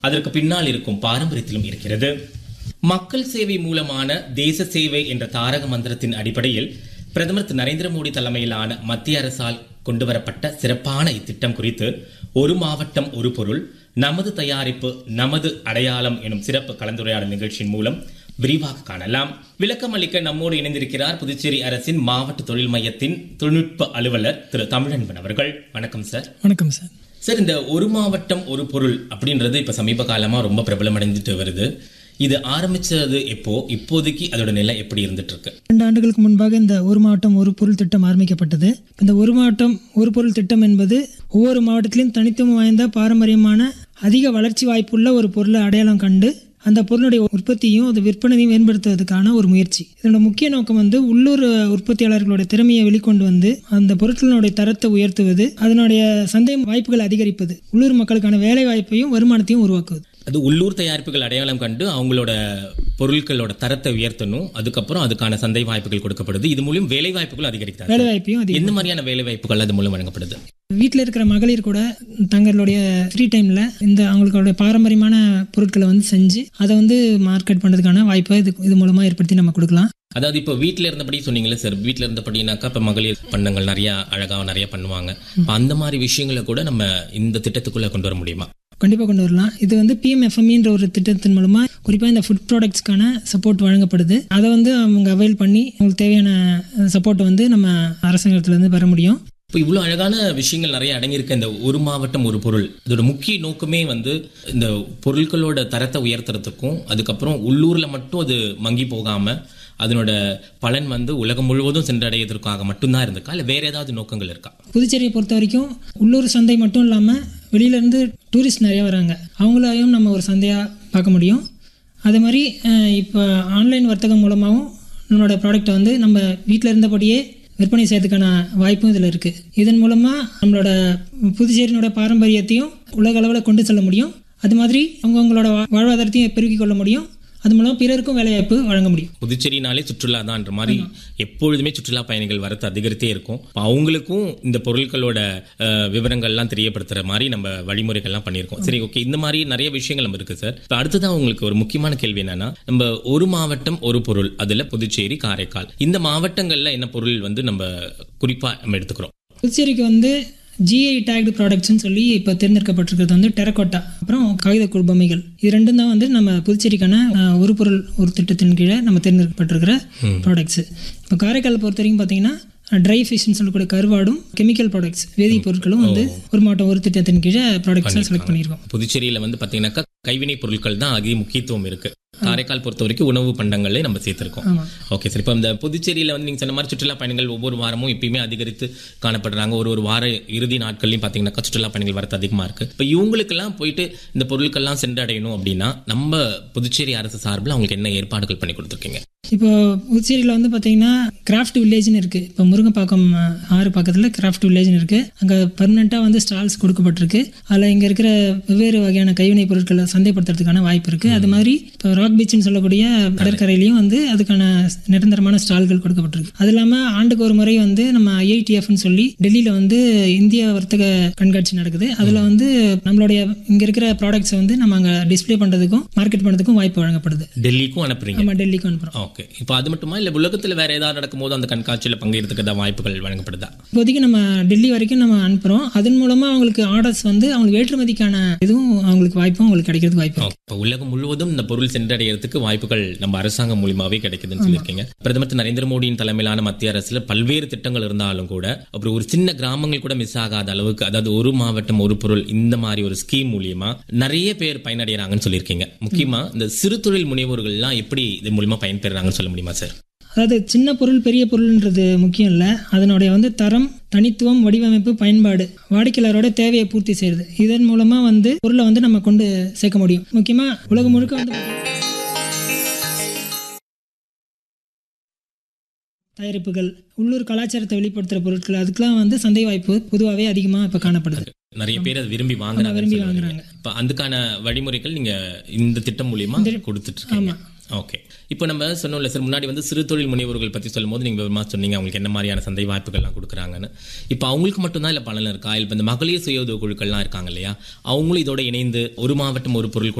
அதற்கு பின்னால் இருக்கும் பாரம்பரியத்திலும் இருக்கிறது மக்கள் சேவை மூலமான தேச சேவை என்ற தாரக மந்திரத்தின் அடிப்படையில் பிரதமர் திரு நரேந்திர மோடி தலைமையிலான மத்திய அரசால் கொண்டுவரப்பட்ட சிறப்பான இத்திட்டம் குறித்து ஒரு மாவட்டம் ஒரு பொருள் நமது தயாரிப்பு நமது அடையாளம் எனும் சிறப்பு கலந்துரையாடல் நிகழ்ச்சியின் மூலம் விரிவாக காணலாம் விளக்கம் அளிக்க நம்மோடு இணைந்திருக்கிறார் புதுச்சேரி அரசின் மாவட்ட தொழில் மையத்தின் தொழில்நுட்ப அலுவலர் திரு தமிழன்பன் அவர்கள் வணக்கம் சார் வணக்கம் சார் சார் இந்த ஒரு மாவட்டம் ஒரு பொருள் அப்படின்றது இப்ப சமீப காலமா ரொம்ப பிரபலம் அடைஞ்சிட்டு வருது இது ஆரம்பிச்சது எப்போ இப்போதைக்கு அதோட நிலை எப்படி இருந்துட்டு இருக்கு ரெண்டு ஆண்டுகளுக்கு முன்பாக இந்த ஒரு மாவட்டம் ஒரு பொருள் திட்டம் ஆரம்பிக்கப்பட்டது இந்த ஒரு மாவட்டம் ஒரு பொருள் திட்டம் என்பது ஒவ்வொரு மாவட்டத்திலும் தனித்துவம் வாய்ந்த பாரம்பரியமான அதிக வளர்ச்சி வாய்ப்புள்ள ஒரு பொருளை அடையாளம் கண்டு அந்த பொருளுடைய உற்பத்தியும் அது விற்பனையும் மேம்படுத்துவதற்கான ஒரு முயற்சி இதனோட முக்கிய நோக்கம் வந்து உள்ளூர் உற்பத்தியாளர்களுடைய திறமையை வெளிக்கொண்டு வந்து அந்த பொருட்களினுடைய தரத்தை உயர்த்துவது அதனுடைய சந்தை வாய்ப்புகளை அதிகரிப்பது உள்ளூர் மக்களுக்கான வேலை வாய்ப்பையும் வருமானத்தையும் உருவாக்குவது அது உள்ளூர் தயாரிப்புகள் அடையாளம் கண்டு அவங்களோட பொருட்களோட தரத்தை உயர்த்தணும் அதுக்கப்புறம் அதுக்கான சந்தை வாய்ப்புகள் கொடுக்கப்படுது இது மூலம் வேலை வாய்ப்புகள் அதிகரிக்கிறாங்க வேலை வாய்ப்பையும் அதிக எந்த மாதிரியான வேலை வாய்ப்புகள் அது மூலம் வழங்கப்படுது வீட்டில் இருக்கிற மகளிர் கூட தங்களுடைய ஃப்ரீ டைமில் இந்த அவங்களுடைய பாரம்பரியமான பொருட்களை வந்து செஞ்சு அதை வந்து மார்க்கெட் பண்ணுறதுக்கான வாய்ப்பை இது இது மூலமாக ஏற்படுத்தி நம்ம கொடுக்கலாம் அதாவது இப்போ வீட்டில் இருந்தபடி சொன்னீங்களே சார் வீட்டில் இருந்தபடினாக்கா இப்போ மகளிர் பண்ணங்கள் நிறைய அழகாக நிறைய பண்ணுவாங்க அப்ப அந்த மாதிரி விஷயங்களை கூட நம்ம இந்த திட்டத்துக்குள்ள கொண்டு வர முடியுமா கண்டிப்பாக கொண்டு வரலாம் இது வந்து பிஎம்எஃப்எம்இன்ற ஒரு திட்டத்தின் மூலமாக குறிப்பாக இந்த ஃபுட் ப்ராடக்ட்ஸ்க்கான சப்போர்ட் வழங்கப்படுது அதை வந்து அவங்க அவைல் பண்ணி அவங்களுக்கு தேவையான சப்போர்ட்டை வந்து நம்ம அரசாங்கத்திலேருந்து பெற முடியும் இப்போ இவ்வளோ அழகான விஷயங்கள் நிறைய அடங்கியிருக்க இந்த ஒரு மாவட்டம் ஒரு பொருள் இதோட முக்கிய நோக்கமே வந்து இந்த பொருட்களோட தரத்தை உயர்த்துறதுக்கும் அதுக்கப்புறம் உள்ளூர்ல மட்டும் அது மங்கி போகாம அதனோட பலன் வந்து உலகம் முழுவதும் சென்றடைவதற்காக மட்டும்தான் இருந்திருக்கா இல்லை வேற ஏதாவது நோக்கங்கள் இருக்கா புதுச்சேரியை பொறுத்த வரைக்கும் உள்ளூர் சந்தை மட்டும் இல்லாமல் வெளியிலேருந்து டூரிஸ்ட் நிறைய வராங்க அவங்களையும் நம்ம ஒரு சந்தையாக பார்க்க முடியும் அதே மாதிரி அஹ், இப்போ ஆன்லைன் வர்த்தகம் மூலமாகவும் நம்மளோட ப்ராடக்ட்டை வந்து நம்ம வீட்டில் இருந்தபடியே விற்பனை செய்யறதுக்கான வாய்ப்பும் இதில் இருக்குது இதன் மூலமாக நம்மளோட புதுச்சேரியினோட பாரம்பரியத்தையும் உலக அளவில் கொண்டு செல்ல முடியும் அது மாதிரி அவங்கவுங்களோட வா- வாழ்வாதாரத்தையும் பெருக்கிக் கொள்ள முடியும் அது மூலம் பிறருக்கும் வேலைவாய்ப்பு வழங்க முடியும் புதுச்சேரினாலே சுற்றுலா தான்ன்ற மாதிரி எப்பொழுதுமே சுற்றுலா பயணிகள் வரத்து அதிகரித்தே இருக்கும் அப்ப அவங்களுக்கும் இந்த பொருட்களோட அஹ், விவரங்கள்லாம் தெரியப்படுத்துற மாதிரி நம்ம வழிமுறைகள்லாம் பண்ணியிருக்கோம் சரி ஓகே இந்த மாதிரி நிறைய விஷயங்கள் நம்ம இருக்கு சார் இப்போ அடுத்ததான் உங்களுக்கு ஒரு முக்கியமான கேள்வி என்னன்னா நம்ம ஒரு மாவட்டம் ஒரு பொருள் அதுல புதுச்சேரி காரைக்கால் இந்த மாவட்டங்கள்ல என்ன பொருள் வந்து நம்ம குறிப்பா நம்ம எடுத்துக்கிறோம் புதுச்சேரிக்கு வந்து ஜிஐ டேக்டு ப்ராடக்ட்ஸ்னு சொல்லி இப்போ தேர்ந்தெடுக்கப்பட்டிருக்கிறது வந்து டெரகோட்டா அப்புறம் காகித கூழ் பொம்மைகள் இது ரெண்டும் தான் வந்து நம்ம புதுச்சேரிக்கான அஹ், ஒரு பொருள் ஒரு திட்டத்தின் கீழே நம்ம தேர்ந்தெடுக்கப்பட்டிருக்கிற ப்ராடக்ட்ஸ் இப்போ காரைக்கால் பொறுத்த வரைக்கும் பார்த்தீங்கன்னா ட்ரை ஃபிஷ்னு சொல்லக்கூடிய கருவாடும் கெமிக்கல் ப்ராடக்ட்ஸ் வேதிப் பொருட்களும் வந்து ஒரு மாவட்டம் ஒரு திட்டத்தின் கீழே ப்ராடக்ட்ஸாக செலக்ட் பண்ணியிருக்கோம் புதுச்சேரியில வந்து பாத்தீங்கன்னாக்கா கைவினை பொருட்கள் தான் அதிக முக்கியத்துவம் இருக்கு காரைக்கால் பொறுத்த வரைக்கும் உணவு பண்டங்களே நம்ம சேர்த்திருக்கோம் ஆமாம் ஓகே சார் இப்போ இந்த புதுச்சேரியில வந்து நீங்க சொன்ன மாதிரி சுற்றுலா பயணிகள் ஒவ்வொரு வாரமும் எப்பயுமே அதிகரித்து காணப்படுறாங்க ஒரு ஒரு வார இறுதி நாட்கள்லையும் பார்த்தீங்கன்னா சுற்றுலா பயணிகள் வரத்து அதிகமா இருக்கு இப்போ இவங்களுக்கெல்லாம் போயிட்டு இந்த பொருட்கள்லாம் சென்றடையணும் அப்படின்னா நம்ம புதுச்சேரி அரசு சார்பில் அவங்களுக்கு என்ன ஏற்பாடுகள் பண்ணி கொடுத்துருக்கீங்க இப்போ புதுச்சேரியில் வந்து பார்த்தீங்கன்னா கிராஃப்ட் வில்லேஜ்னு இருக்குது இப்போ முருங்கப்பாக்கம் அஹ், ஆறு பக்கத்தில் கிராஃப்ட் வில்லேஜ்னு இருக்குது அங்கே பர்மனெண்ட்டாக வந்து ஸ்டால்ஸ் கொடுக்கப்பட்டிருக்கு அதில் இங்கே இருக்கிற வெவ்வேறு வகையான கைவினைப் பொருட்களை சந்தைப்படுத்துறதுக்கான வாய்ப்பு இருக்குது அது மாதிரி இப்போ ராக் பீச்னு சொல்லக்கூடிய கடற்கரையிலையும் வந்து அதுக்கான நிரந்தரமான ஸ்டால்கள் கொடுக்கப்பட்டிருக்கு அது இல்லாமல் ஆண்டுக்கு ஒரு முறை வந்து நம்ம ஐஐடிஎஃப்னு சொல்லி டெல்லியில் வந்து இந்திய வர்த்தக கண்காட்சி நடக்குது அதில் வந்து நம்மளுடைய இங்கே இருக்கிற ப்ராடக்ட்ஸை வந்து நம்ம அங்கே டிஸ்ப்ளே பண்ணுறதுக்கும் மார்க்கெட் பண்ணுறதுக்கும் வாய்ப்பு வழங்கப்படுது டெல்லிக்கும் அனுப்புறீங்க நம்ம டெல்லிக்கு அனுப்புகிறோம் ஓகே இப்போ அது மட்டுமா இல்லை உலகத்தில் வேற ஏதாவது நடக்கும்போது அந்த கண்காட்சியில் பங்கேற்கிறதுக்கு ஏதாவது வாய்ப்புகள் வழங்கப்படுதா இப்போதைக்கு நம்ம டெல்லி வரைக்கும் நம்ம அனுப்புகிறோம் அதன் மூலமாக அவங்களுக்கு ஆர்டர்ஸ் வந்து அவங்களுக்கு ஏற்றுமதிக்கான இதுவும் அவங்களுக்கு வாய்ப்பும் அவங்களுக்கு கிடைக்கிறதுக்கு வாய்ப்பு இருக்கு. இப்போ உலகம் முழுவதும் இந்த பொருள் சென்றடைகிறதுக்கு வாய்ப்புகள் நம்ம அரசாங்கம் மூலியமாவே கிடைக்குதுன்னு சொல்லியிருக்கீங்க பிரதமர் திரு நரேந்திர மோடியின் தலைமையிலான மத்திய அரசுல பல்வேறு திட்டங்கள் இருந்தாலும் கூட அப்புறம் ஒரு சின்ன கிராமங்கள் கூட மிஸ் ஆகாத அளவுக்கு அதாவது ஒரு மாவட்டம் ஒரு பொருள் இந்த மாதிரி ஒரு ஸ்கீம் மூலியமா நிறைய பேர் பயனடைகிறாங்கன்னு சொல்லியிருக்கீங்க முக்கியமா இந்த சிறு தொழில் முனைவோர்கள்லாம் எப்படி இது மூலியமா பயன்பெறாங்கன்னு சொல்ல முடியுமா சார் அதாவது சின்ன பொருள் பெரிய பொருள்ன்றது முக்கியம் இல்லை அதனுடைய வந்து தரம் தனித்துவம் வடிவமைப்பு பயன்பாடு வாடிக்கையாளரோட தேவையை பூர்த்தி செய்யுது இதன் மூலமாக வந்து பொருளை வந்து நம்ம கொண்டு சேர்க்க முடியும் முக்கியமாக உலகம் முழுக்க வந்து தயாரிப்புகள் உள்ளூர் கலாச்சாரத்தை வெளிப்படுத்துகிற பொருட்கள் அதுக்கெல்லாம் வந்து சந்தை வாய்ப்பு பொதுவாகவே அதிகமாக இப்போ காணப்படுது நிறைய பேர் அதை விரும்பி விரும்பி வாங்குறாங்க வாங்குறாங்க இப்போ அதுக்கான வழிமுறைகள் நீங்க இந்த திட்டம் மூலியமா கொடுத்துட்டு இருக்கீங்க ஓகே இப்போ நம்ம சொன்னோம்ல சார் முன்னாடி வந்து சிறு தொழில் முனைவோர்கள் பற்றி சொல்லும்போது நீங்கள் விவரமாக சொன்னீங்க அவங்களுக்கு என்ன மாதிரியான சந்தை வாய்ப்புகள்லாம் கொடுக்குறாங்கன்னு இப்போ அவங்களுக்கு மட்டும்தான் இல்லை பலன் இருக்கா இப்போ இந்த மகளிர் சுய உதவி குழுக்கள்லாம் இருக்காங்க இல்லையா அவங்களும் இதோட இணைந்து ஒரு மாவட்டம் ஒரு பொருள்